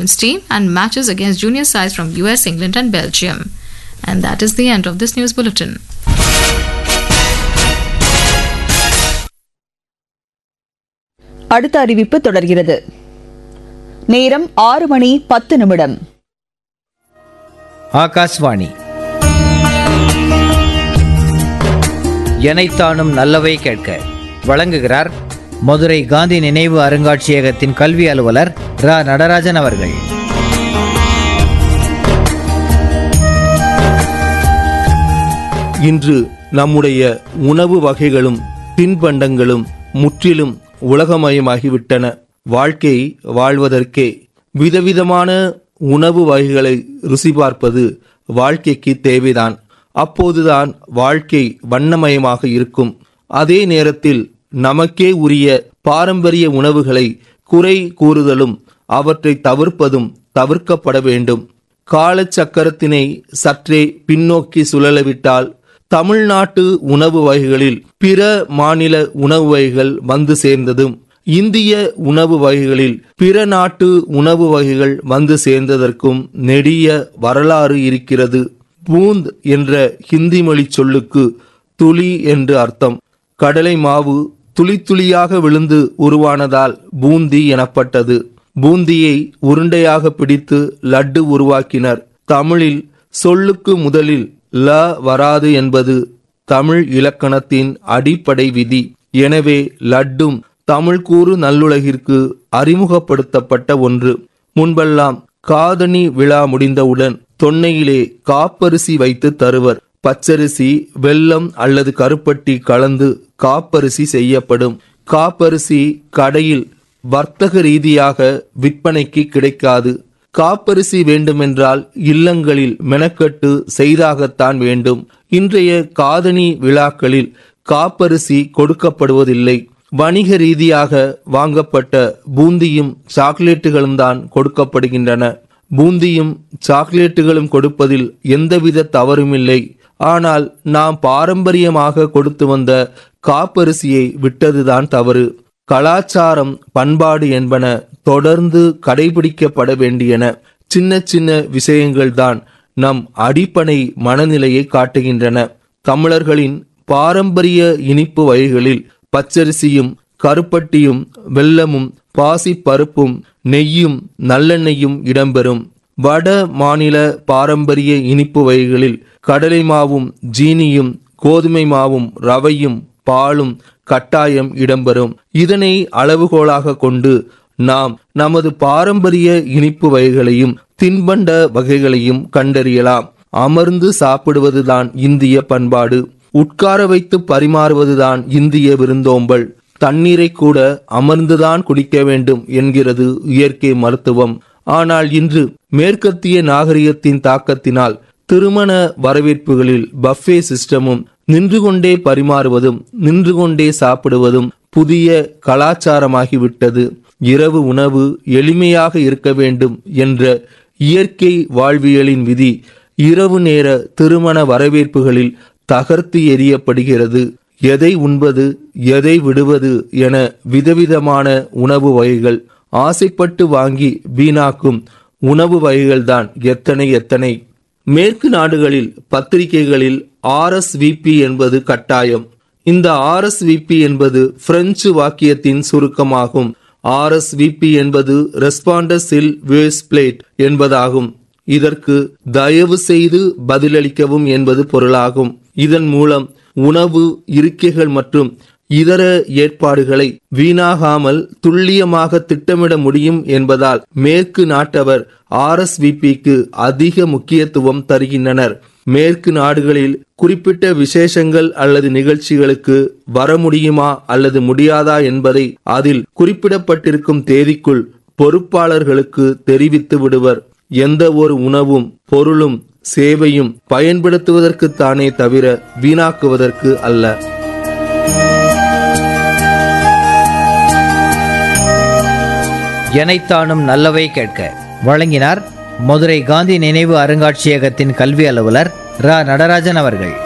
women's team and matches against junior sides from US, England, and Belgium. And that is the end of this news bulletin. அடுத்த அறிவிப்பு தொடர்கிறது நேரம் ஆறு மணி பத்து நிமிடம் ஆகாஷ்வாணி எனைத்தானும் நல்லவை கேட்க வழங்குகிறார் மதுரை காந்தி நினைவு அருங்காட்சியகத்தின் கல்வி அலுவலர் ரா நடராஜன் அவர்கள் இன்று நம்முடைய உணவு வகைகளும் தின்பண்டங்களும் முற்றிலும் உலகமயமாகிவிட்டன வாழ்க்கை வாழ்வதற்கே விதவிதமான உணவு வகைகளை ருசி பார்ப்பது வாழ்க்கைக்கு தேவைதான் அப்போதுதான் வாழ்க்கை வண்ணமயமாக இருக்கும் அதே நேரத்தில் நமக்கே உரிய பாரம்பரிய உணவுகளை குறை கூறுதலும் அவற்றை தவிர்ப்பதும் தவிர்க்கப்பட வேண்டும் காலச்சக்கரத்தினை சற்றே பின்னோக்கி சுழலவிட்டால் தமிழ்நாட்டு உணவு வகைகளில் பிற மாநில உணவு வகைகள் வந்து சேர்ந்ததும் இந்திய உணவு வகைகளில் பிற நாட்டு உணவு வகைகள் வந்து சேர்ந்ததற்கும் நெடிய வரலாறு இருக்கிறது பூந்த் என்ற ஹிந்தி மொழி சொல்லுக்கு துளி என்று அர்த்தம் கடலை மாவு துளி துளியாக விழுந்து உருவானதால் பூந்தி எனப்பட்டது பூந்தியை உருண்டையாக பிடித்து லட்டு உருவாக்கினர் தமிழில் சொல்லுக்கு முதலில் ல வராது என்பது தமிழ் இலக்கணத்தின் அடிப்படை விதி எனவே லட்டும் தமிழ் கூறு நல்லுலகிற்கு அறிமுகப்படுத்தப்பட்ட ஒன்று முன்பெல்லாம் காதணி விழா முடிந்தவுடன் தொன்னையிலே காப்பரிசி வைத்து தருவர் பச்சரிசி வெல்லம் அல்லது கருப்பட்டி கலந்து காப்பரிசி செய்யப்படும் காப்பரிசி கடையில் வர்த்தக ரீதியாக விற்பனைக்கு கிடைக்காது காப்பரிசி வேண்டுமென்றால் இல்லங்களில் மெனக்கட்டு செய்தாகத்தான் வேண்டும் இன்றைய காதணி விழாக்களில் காப்பரிசி கொடுக்கப்படுவதில்லை வணிக ரீதியாக வாங்கப்பட்ட பூந்தியும் சாக்லேட்டுகளும் தான் கொடுக்கப்படுகின்றன பூந்தியும் சாக்லேட்டுகளும் கொடுப்பதில் எந்தவித தவறுமில்லை ஆனால் நாம் பாரம்பரியமாக கொடுத்து வந்த காப்பரிசியை விட்டதுதான் தவறு கலாச்சாரம் பண்பாடு என்பன தொடர்ந்து கடைபிடிக்கப்பட வேண்டியன சின்ன சின்ன விஷயங்கள்தான் நம் அடிப்படை மனநிலையை காட்டுகின்றன தமிழர்களின் பாரம்பரிய இனிப்பு வகைகளில் பச்சரிசியும் கருப்பட்டியும் வெல்லமும் பாசி பருப்பும் நெய்யும் நல்லெண்ணெயும் இடம்பெறும் வட மாநில பாரம்பரிய இனிப்பு வகைகளில் கடலை மாவும் ஜீனியும் கோதுமை மாவும் ரவையும் பாலும் கட்டாயம் இடம்பெறும் இதனை அளவுகோலாக கொண்டு நாம் நமது பாரம்பரிய இனிப்பு வகைகளையும் தின்பண்ட வகைகளையும் கண்டறியலாம் அமர்ந்து சாப்பிடுவதுதான் இந்திய பண்பாடு உட்கார வைத்து பரிமாறுவதுதான் இந்திய விருந்தோம்பல் தண்ணீரை கூட அமர்ந்துதான் குடிக்க வேண்டும் என்கிறது இயற்கை மருத்துவம் ஆனால் இன்று மேற்கத்திய நாகரிகத்தின் தாக்கத்தினால் திருமண வரவேற்புகளில் பஃபே சிஸ்டமும் நின்று கொண்டே பரிமாறுவதும் நின்று கொண்டே சாப்பிடுவதும் புதிய கலாச்சாரமாகிவிட்டது இரவு உணவு எளிமையாக இருக்க வேண்டும் என்ற இயற்கை வாழ்வியலின் விதி இரவு நேர திருமண வரவேற்புகளில் தகர்த்து எறியப்படுகிறது எதை உண்பது எதை விடுவது என விதவிதமான உணவு வகைகள் ஆசைப்பட்டு வாங்கி வீணாக்கும் உணவு வகைகள்தான் எத்தனை எத்தனை மேற்கு நாடுகளில் பத்திரிகைகளில் ஆர்எஸ்விபி என்பது கட்டாயம் இந்த ஆர்எஸ்விபி என்பது பிரெஞ்சு வாக்கியத்தின் சுருக்கமாகும் ஆர்எஸ்விபி என்பது ரெஸ்பாண்டஸ் இல் வேஸ் பிளேட் என்பதாகும் இதற்கு தயவு செய்து பதிலளிக்கவும் என்பது பொருளாகும் இதன் மூலம் உணவு இருக்கைகள் மற்றும் இதர ஏற்பாடுகளை வீணாகாமல் துல்லியமாக திட்டமிட முடியும் என்பதால் மேற்கு நாட்டவர் ஆர்எஸ்விபிக்கு அதிக முக்கியத்துவம் தருகின்றனர் மேற்கு நாடுகளில் குறிப்பிட்ட விசேஷங்கள் அல்லது நிகழ்ச்சிகளுக்கு வர முடியுமா அல்லது முடியாதா என்பதை அதில் குறிப்பிடப்பட்டிருக்கும் தேதிக்குள் பொறுப்பாளர்களுக்கு தெரிவித்து விடுவர் எந்த ஒரு உணவும் பொருளும் சேவையும் பயன்படுத்துவதற்குத்தானே தவிர வீணாக்குவதற்கு அல்ல எனைத்தானும் நல்லவை கேட்க வழங்கினார் மதுரை காந்தி நினைவு அருங்காட்சியகத்தின் கல்வி அலுவலர் ரா நடராஜன் அவர்கள்